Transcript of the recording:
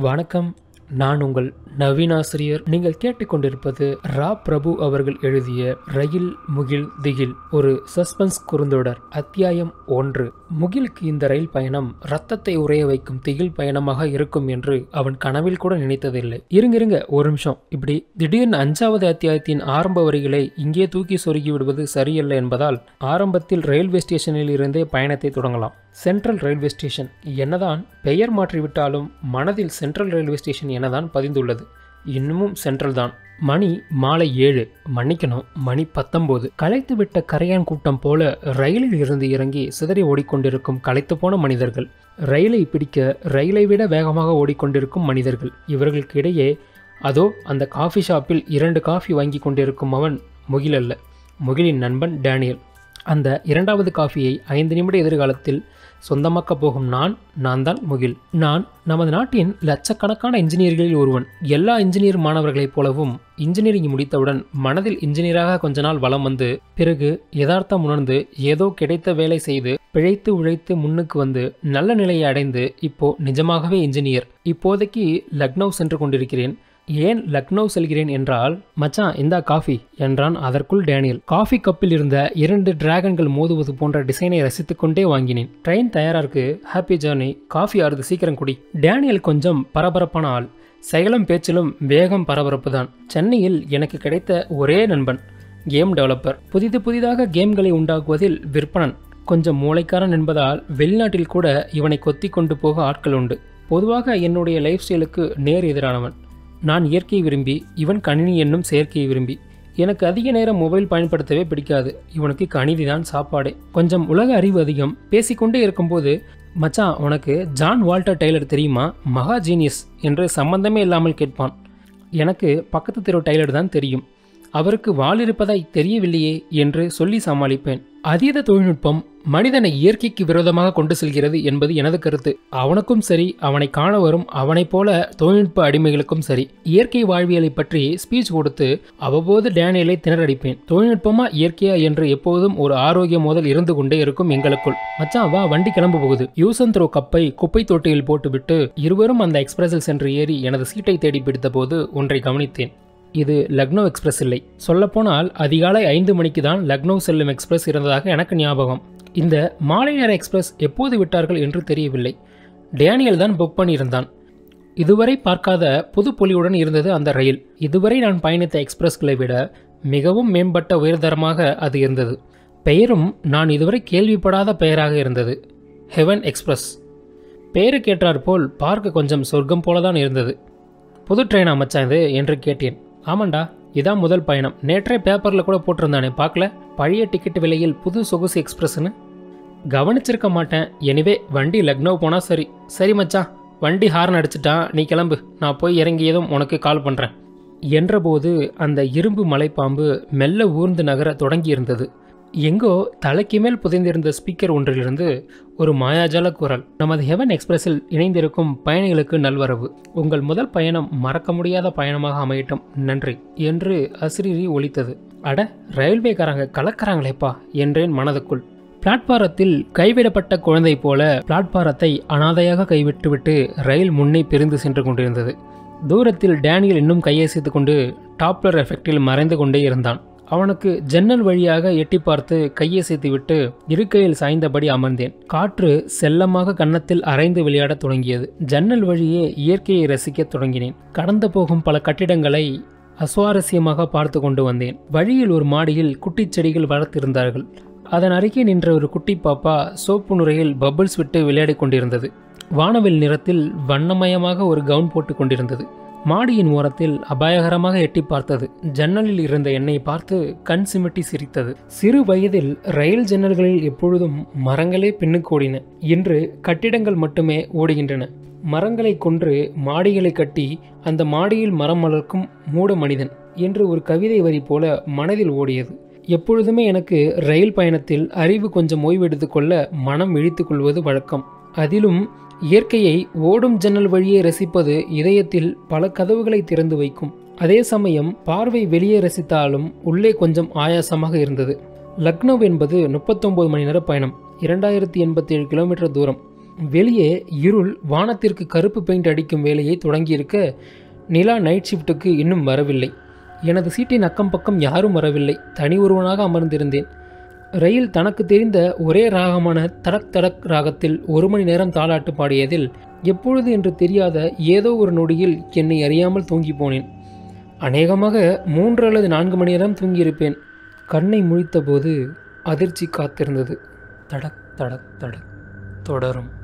வணக்கம் நான் உங்கள் நவீனாசிரியர் நீங்கள் கேட்டுக்கொண்டிருப்பது ரா பிரபு அவர்கள் எழுதிய ரயில் முகில் திகில் ஒரு சஸ்பென்ஸ் குறுந்தொடர் அத்தியாயம் ஒன்று முகிலுக்கு இந்த ரயில் பயணம் ரத்தத்தை உறைய வைக்கும் திகில் பயணமாக இருக்கும் என்று அவன் கனவில் கூட நினைத்ததில்லை இருங்க இருங்க ஒரு நிமிஷம் இப்படி திடீர்னு அஞ்சாவது அத்தியாயத்தின் ஆரம்ப வரிகளை இங்கே தூக்கி சொருகி விடுவது சரியல்ல என்பதால் ஆரம்பத்தில் ரயில்வே ஸ்டேஷனில் இருந்தே பயணத்தை தொடங்கலாம் சென்ட்ரல் ரயில்வே ஸ்டேஷன் என்னதான் பெயர் மாற்றிவிட்டாலும் மனதில் சென்ட்ரல் ரயில்வே ஸ்டேஷன் எனதான் பதிந்துள்ளது இன்னமும் சென்ட்ரல் தான் மணி மாலை ஏழு மன்னிக்கணும் மணி பத்தொன்பது களைத்து விட்ட கரையான் கூட்டம் போல ரயிலில் இருந்து இறங்கி சிதறி ஓடிக்கொண்டிருக்கும் களைத்து போன மனிதர்கள் ரயிலை பிடிக்க ரயிலை விட வேகமாக ஓடிக்கொண்டிருக்கும் மனிதர்கள் இவர்களுக்கு இடையே அதோ அந்த காஃபி ஷாப்பில் இரண்டு காஃபி வாங்கி கொண்டிருக்கும் அவன் முகில் அல்ல முகிலின் நண்பன் டேனியல் அந்த இரண்டாவது காஃபியை ஐந்து நிமிட எதிர்காலத்தில் சொந்தமாக்க போகும் நான் நான் தான் முகில் நான் நமது நாட்டின் லட்சக்கணக்கான இன்ஜினியர்களில் ஒருவன் எல்லா இன்ஜினியர் மாணவர்களைப் போலவும் இன்ஜினியரிங் முடித்தவுடன் மனதில் இன்ஜினியராக கொஞ்ச நாள் வலம் வந்து பிறகு யதார்த்தம் உணர்ந்து ஏதோ கிடைத்த வேலை செய்து பிழைத்து உழைத்து முன்னுக்கு வந்து நல்ல நிலையை அடைந்து இப்போ நிஜமாகவே இன்ஜினியர் இப்போதைக்கு லக்னோ சென்று கொண்டிருக்கிறேன் ஏன் லக்னோ செல்கிறேன் என்றால் மச்சான் இந்தா காஃபி என்றான் அதற்குள் டேனியல் காஃபி கப்பில் இருந்த இரண்டு டிராகன்கள் மோதுவது போன்ற டிசைனை ரசித்துக்கொண்டே வாங்கினேன் ட்ரெயின் தயாரா இருக்கு ஹாப்பி ஜேர்னி காஃபி ஆறுது சீக்கிரம் குடி டேனியல் கொஞ்சம் பரபரப்பான ஆள் செயலும் பேச்சிலும் வேகம் பரபரப்பு தான் சென்னையில் எனக்கு கிடைத்த ஒரே நண்பன் கேம் டெவலப்பர் புதிது புதிதாக கேம்களை உண்டாக்குவதில் விற்பனன் கொஞ்சம் மூளைக்காரன் என்பதால் வெளிநாட்டில் கூட இவனை கொத்தி கொண்டு போக ஆட்கள் உண்டு பொதுவாக என்னுடைய லைஃப் ஸ்டைலுக்கு நேர் எதிரானவன் நான் இயற்கை விரும்பி இவன் கணினி என்னும் செயற்கையை விரும்பி எனக்கு அதிக நேரம் மொபைல் பயன்படுத்தவே பிடிக்காது இவனுக்கு கணினி தான் சாப்பாடே கொஞ்சம் உலக அறிவு அதிகம் பேசிக்கொண்டே இருக்கும்போது மச்சான் உனக்கு ஜான் வால்டர் டெய்லர் தெரியுமா மகா ஜீனியஸ் என்று சம்பந்தமே இல்லாமல் கேட்பான் எனக்கு பக்கத்து தெரு டெய்லர் தான் தெரியும் அவருக்கு வால் இருப்பதாய் தெரியவில்லையே என்று சொல்லி சமாளிப்பேன் அதீத தொழில்நுட்பம் மனிதனை இயற்கைக்கு விரோதமாக கொண்டு செல்கிறது என்பது எனது கருத்து அவனுக்கும் சரி அவனை காண வரும் அவனைப் போல தொழில்நுட்ப அடிமைகளுக்கும் சரி இயற்கை வாழ்வியலை பற்றி ஸ்பீச் கொடுத்து அவ்வப்போது டேனியலை திணறடிப்பேன் தொழில்நுட்பமா இயற்கையா என்று எப்போதும் ஒரு ஆரோக்கிய மோதல் இருந்து கொண்டே இருக்கும் எங்களுக்குள் மச்சான் வா வண்டி கிளம்ப போகுது யூஸ் அண்ட் த்ரோ கப்பை குப்பை தொட்டியில் போட்டுவிட்டு இருவரும் அந்த எக்ஸ்பிரஸில் சென்று ஏறி எனது சீட்டை தேடி பிடித்தபோது ஒன்றை கவனித்தேன் இது லக்னோ எக்ஸ்பிரஸ் இல்லை சொல்லப்போனால் அதிகாலை ஐந்து மணிக்கு தான் லக்னோ செல்லும் எக்ஸ்பிரஸ் இருந்ததாக எனக்கு ஞாபகம் இந்த மாலை நேர எக்ஸ்பிரஸ் எப்போது விட்டார்கள் என்று தெரியவில்லை டேனியல் தான் புக் பண்ணியிருந்தான் இதுவரை பார்க்காத புது பொலிவுடன் இருந்தது அந்த ரயில் இதுவரை நான் பயணித்த எக்ஸ்பிரஸ்களை விட மிகவும் மேம்பட்ட உயர்தரமாக அது இருந்தது பெயரும் நான் இதுவரை கேள்விப்படாத பெயராக இருந்தது ஹெவன் எக்ஸ்பிரஸ் பெயரு கேட்டாற்போல் பார்க்க கொஞ்சம் சொர்க்கம் போலதான் இருந்தது புது ட்ரெயினா மச்சான் இது என்று கேட்டேன் ஆமாண்டா இதான் முதல் பயணம் நேற்றே பேப்பரில் கூட போட்டிருந்தானே பார்க்கல பழைய டிக்கெட் விலையில் புது சொகுசு எக்ஸ்பிரஸ்னு கவனிச்சிருக்க மாட்டேன் எனிவே வண்டி லக்னோ போனால் சரி சரி மச்சான் வண்டி ஹார்ன் அடிச்சிட்டான் நீ கிளம்பு நான் போய் இறங்கியதும் உனக்கு கால் பண்ணுறேன் என்றபோது அந்த இரும்பு மலைப்பாம்பு மெல்ல ஊர்ந்து நகர தொடங்கியிருந்தது எங்கோ தலைக்கு மேல் புதைந்திருந்த ஸ்பீக்கர் ஒன்றிலிருந்து ஒரு மாயாஜால குரல் நமது ஹெவன் எக்ஸ்பிரஸில் இணைந்திருக்கும் பயணிகளுக்கு நல்வரவு உங்கள் முதல் பயணம் மறக்க முடியாத பயணமாக அமையட்டும் நன்றி என்று அசிரிரி ஒலித்தது அட ரயில்வேக்காரங்க கலக்கறாங்களேப்பா என்றேன் மனதுக்குள் பிளாட்பாரத்தில் கைவிடப்பட்ட குழந்தை போல பிளாட்பாரத்தை அனாதையாக கைவிட்டுவிட்டு ரயில் முன்னே பிரிந்து சென்று கொண்டிருந்தது தூரத்தில் டேனியல் இன்னும் கையசைத்து கொண்டு டாப்லர் எஃபெக்டில் மறைந்து கொண்டே இருந்தான் அவனுக்கு ஜன்னல் வழியாக எட்டி பார்த்து கையசைத்து விட்டு இருக்கையில் சாய்ந்தபடி அமர்ந்தேன் காற்று செல்லமாக கன்னத்தில் அரைந்து விளையாடத் தொடங்கியது ஜன்னல் வழியே இயற்கையை ரசிக்கத் தொடங்கினேன் கடந்து போகும் பல கட்டிடங்களை அசுவாரஸ்யமாக பார்த்து கொண்டு வந்தேன் வழியில் ஒரு மாடியில் குட்டிச் செடிகள் வளர்த்திருந்தார்கள் அதன் அருகே நின்ற ஒரு குட்டி பாப்பா சோப்பு நுரையில் பபிள்ஸ் விட்டு விளையாடிக் கொண்டிருந்தது வானவில் நிறத்தில் வண்ணமயமாக ஒரு கவுன் போட்டு கொண்டிருந்தது மாடியின் ஓரத்தில் அபாயகரமாக எட்டி பார்த்தது ஜன்னலில் இருந்த என்னை பார்த்து கண் சிமிட்டி சிரித்தது சிறு வயதில் ரயில் ஜன்னல்களில் எப்பொழுதும் மரங்களே பின்னுக்கு ஓடின இன்று கட்டிடங்கள் மட்டுமே ஓடுகின்றன மரங்களை கொன்று மாடிகளை கட்டி அந்த மாடியில் மரம் வளர்க்கும் மூட மனிதன் என்று ஒரு கவிதை வரி போல மனதில் ஓடியது எப்பொழுதுமே எனக்கு ரயில் பயணத்தில் அறிவு கொஞ்சம் ஓய்வெடுத்துக் கொள்ள மனம் இழித்துக் கொள்வது வழக்கம் அதிலும் இயற்கையை ஓடும் ஜன்னல் வழியே ரசிப்பது இதயத்தில் பல கதவுகளை திறந்து வைக்கும் அதே சமயம் பார்வை வெளியே ரசித்தாலும் உள்ளே கொஞ்சம் ஆயாசமாக இருந்தது லக்னோ என்பது முப்பத்தொன்பது மணி நேர பயணம் இரண்டாயிரத்தி எண்பத்தி ஏழு கிலோமீட்டர் தூரம் வெளியே இருள் வானத்திற்கு கருப்பு பெயிண்ட் அடிக்கும் வேலையை தொடங்கியிருக்க நிலா நைட் ஷிஃப்ட்டுக்கு இன்னும் வரவில்லை எனது சீட்டின் அக்கம் பக்கம் யாரும் வரவில்லை தனி ஒருவனாக அமர்ந்திருந்தேன் ரயில் தனக்கு தெரிந்த ஒரே ராகமான தடக் தடக் ராகத்தில் ஒரு மணி நேரம் தாளாட்டு பாடியதில் எப்பொழுது என்று தெரியாத ஏதோ ஒரு நொடியில் என்னை அறியாமல் தூங்கி போனேன் அநேகமாக மூன்று அல்லது நான்கு மணி நேரம் தூங்கியிருப்பேன் கண்ணை முழித்தபோது அதிர்ச்சி காத்திருந்தது தடக் தடக் தடக் தொடரும்